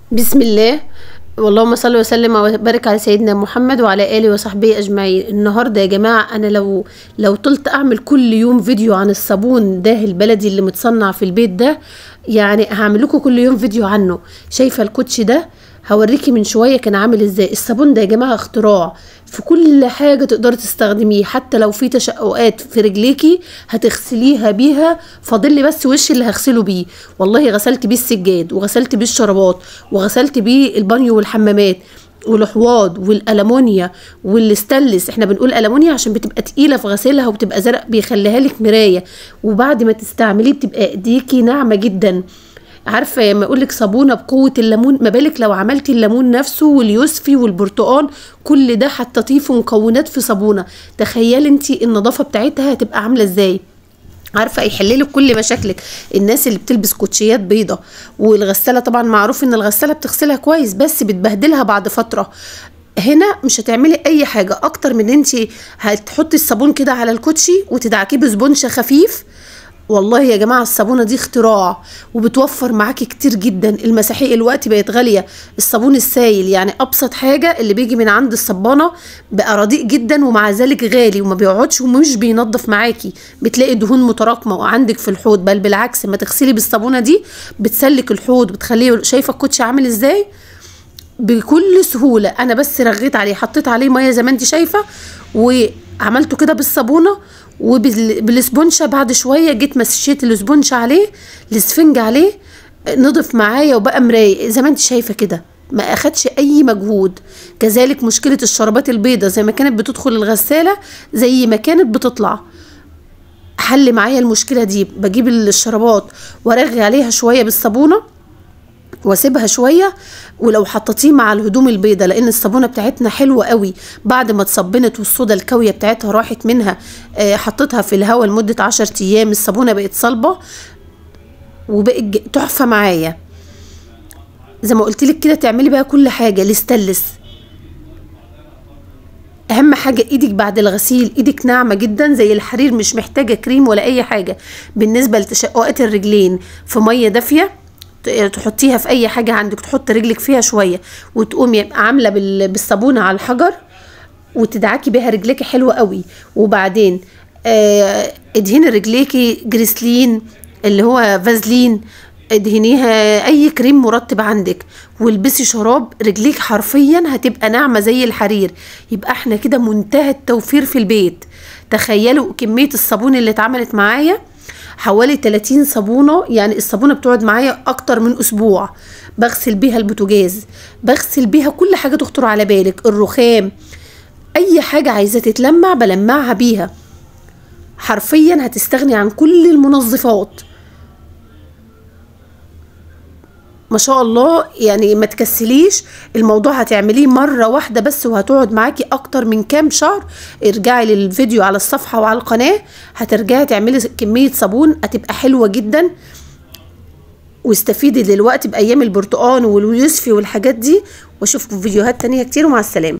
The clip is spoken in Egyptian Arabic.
بسم الله اللهم صل وسلم وبارك على سيدنا محمد وعلى اله وصحبه اجمعين النهارده يا جماعه انا لو لو طلت اعمل كل يوم فيديو عن الصابون ده البلدي اللي متصنع في البيت ده يعني هعمل لكم كل يوم فيديو عنه شايفه الكوتشي ده هوريكي من شويه كان عامل ازاي الصابون ده يا جماعه اختراع في كل حاجه تقدري تستخدميه حتى لو في تشققات في رجليكي هتغسليها بيها فاضل لي بس وشي اللي هغسله بيه والله غسلت بيه السجاد وغسلت بيه الشرابات وغسلت بيه البانيو والحمامات والحواض والالمونيا والستانلس احنا بنقول المونيا عشان بتبقى تقيله في غسيلها وبتبقى زرق بيخليها لك مرايه وبعد ما تستعمليه بتبقى ايديكي ناعمه جدا عارفه لما اقول لك صابونه بقوه الليمون ما بالك لو عملتي الليمون نفسه واليوسفي والبرتقال كل ده حطيتيه في مكونات في صابونه تخيلي انت النظافه بتاعتها هتبقى عامله ازاي عارفه يحل لك كل مشاكلك الناس اللي بتلبس كوتشيات بيضه والغساله طبعا معروف ان الغساله بتغسلها كويس بس بتبهدلها بعد فتره هنا مش هتعملي اي حاجه اكتر من انت هتحطي الصابون كده على الكوتشي وتدعكيه بسبونشه خفيف والله يا جماعه الصابونه دي اختراع وبتوفر معاكي كتير جدا المساحيق الوقت بقت غاليه الصابون السايل يعني ابسط حاجه اللي بيجي من عند الصبانه بقى رديء جدا ومع ذلك غالي وما بيقعدش ومش بينظف معاكي بتلاقي دهون متراكمه وعندك في الحوض بل بالعكس ما تغسلي بالصابونه دي بتسلك الحوض بتخليه شايفه الكوتشي عامل ازاي بكل سهوله انا بس رغيت عليه حطيت عليه ميه زي ما انت شايفه وعملته كده بالصابونه وبالسبونشه بعد شويه جيت مسشيت السبونشه عليه الاسفنج عليه نضف معايا وبقى مرايق زي ما انت شايفه كده ما اخدش اي مجهود كذلك مشكله الشرابات البيضه زي ما كانت بتدخل الغساله زي ما كانت بتطلع حل معايا المشكله دي بجيب الشرابات وارغي عليها شويه بالصابونه واسيبها شويه ولو حطيتيه مع الهدوم البيضه لان الصابونه بتاعتنا حلوه قوي بعد ما اتصبنت والصودا الكاويه بتاعتها راحت منها آه حطيتها في الهواء لمده عشر ايام الصابونه بقت صلبه وبقت تحفه معايا زي ما قلت لك كده تعملي بقى كل حاجه الاستلس اهم حاجه ايدك بعد الغسيل ايدك ناعمه جدا زي الحرير مش محتاجه كريم ولا اي حاجه بالنسبه لتشققات الرجلين في ميه دافيه تحطيها في اي حاجه عندك تحط رجلك فيها شويه وتقومي عامله بالصابونه على الحجر وتدعكي بيها رجليكي حلوه قوي وبعدين آه ادهني رجليكي جريسلين اللي هو فازلين ادهنيها اي كريم مرطب عندك والبسي شراب رجليك حرفيا هتبقى ناعمه زي الحرير يبقى احنا كده منتهى التوفير في البيت تخيلوا كميه الصابون اللي اتعملت معايا حوالي 30 صابونه يعني الصابونه بتقعد معايا اكتر من اسبوع بغسل بيها البوتاجاز بغسل بيها كل حاجه تخطر على بالك الرخام اي حاجه عايزه تتلمع بلمعها بيها حرفيا هتستغني عن كل المنظفات ما شاء الله يعني ما تكسليش الموضوع هتعمليه مرة واحدة بس وهتقعد معاكي اكتر من كام شهر ارجعي للفيديو على الصفحة وعلى القناة هترجعي تعملي كمية صابون هتبقى حلوة جدا واستفيدي دلوقتي بايام البرتقان واليوسفي والحاجات دي واشوفكم في فيديوهات تانية كتير ومع السلامة